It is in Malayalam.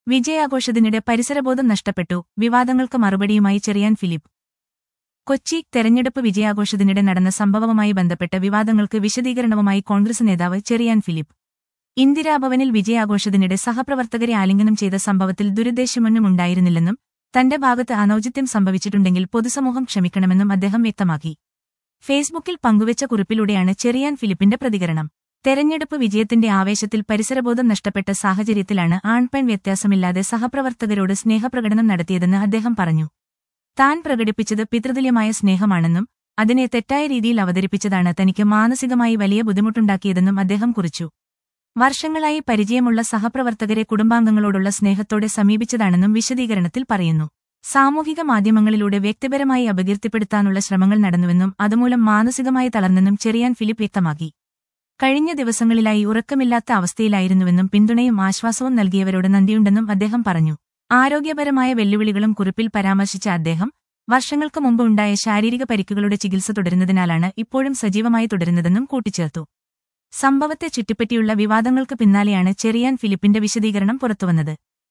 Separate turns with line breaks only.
വിജയാഘോഷത്തിനിടെ പരിസരബോധം നഷ്ടപ്പെട്ടു വിവാദങ്ങൾക്ക് മറുപടിയുമായി ചെറിയാൻ ഫിലിപ്പ് കൊച്ചി തെരഞ്ഞെടുപ്പ് വിജയാഘോഷത്തിനിടെ നടന്ന സംഭവവുമായി ബന്ധപ്പെട്ട വിവാദങ്ങൾക്ക് വിശദീകരണവുമായി കോൺഗ്രസ് നേതാവ് ചെറിയാൻ ഫിലിപ്പ് ഇന്ദിരാഭവനിൽ വിജയാഘോഷത്തിനിടെ സഹപ്രവർത്തകരെ ആലിംഗനം ചെയ്ത സംഭവത്തിൽ ദുരുദ്ദേശമൊന്നും ഉണ്ടായിരുന്നില്ലെന്നും തന്റെ ഭാഗത്ത് അനൌചിത്യം സംഭവിച്ചിട്ടുണ്ടെങ്കിൽ പൊതുസമൂഹം ക്ഷമിക്കണമെന്നും അദ്ദേഹം വ്യക്തമാക്കി ഫേസ്ബുക്കിൽ പങ്കുവച്ച കുറിപ്പിലൂടെയാണ് ചെറിയാൻ ഫിലിപ്പിന്റെ പ്രതികരണം തെരഞ്ഞെടുപ്പ് വിജയത്തിന്റെ ആവേശത്തിൽ പരിസരബോധം നഷ്ടപ്പെട്ട സാഹചര്യത്തിലാണ് ആൺപെൺ വ്യത്യാസമില്ലാതെ സഹപ്രവർത്തകരോട് സ്നേഹപ്രകടനം നടത്തിയതെന്ന് അദ്ദേഹം പറഞ്ഞു താൻ പ്രകടിപ്പിച്ചത് പിതൃതുല്യമായ സ്നേഹമാണെന്നും അതിനെ തെറ്റായ രീതിയിൽ അവതരിപ്പിച്ചതാണ് തനിക്ക് മാനസികമായി വലിയ ബുദ്ധിമുട്ടുണ്ടാക്കിയതെന്നും അദ്ദേഹം കുറിച്ചു വർഷങ്ങളായി പരിചയമുള്ള സഹപ്രവർത്തകരെ കുടുംബാംഗങ്ങളോടുള്ള സ്നേഹത്തോടെ സമീപിച്ചതാണെന്നും വിശദീകരണത്തിൽ പറയുന്നു സാമൂഹിക മാധ്യമങ്ങളിലൂടെ വ്യക്തിപരമായി അപകീർത്തിപ്പെടുത്താനുള്ള ശ്രമങ്ങൾ നടന്നുവെന്നും അതുമൂലം മാനസികമായി തളർന്നെന്നും ചെറിയാൻ ഫിലിപ്പ് വ്യക്തമാക്കി കഴിഞ്ഞ ദിവസങ്ങളിലായി ഉറക്കമില്ലാത്ത അവസ്ഥയിലായിരുന്നുവെന്നും പിന്തുണയും ആശ്വാസവും നൽകിയവരോട് നന്ദിയുണ്ടെന്നും അദ്ദേഹം പറഞ്ഞു ആരോഗ്യപരമായ വെല്ലുവിളികളും കുറിപ്പിൽ പരാമർശിച്ച അദ്ദേഹം വർഷങ്ങൾക്ക് മുമ്പ് ഉണ്ടായ ശാരീരിക പരിക്കുകളുടെ ചികിത്സ തുടരുന്നതിനാലാണ് ഇപ്പോഴും സജീവമായി തുടരുന്നതെന്നും കൂട്ടിച്ചേർത്തു സംഭവത്തെ ചുറ്റിപ്പറ്റിയുള്ള വിവാദങ്ങൾക്ക് പിന്നാലെയാണ് ചെറിയാൻ ഫിലിപ്പിന്റെ വിശദീകരണം പുറത്തുവന്നത്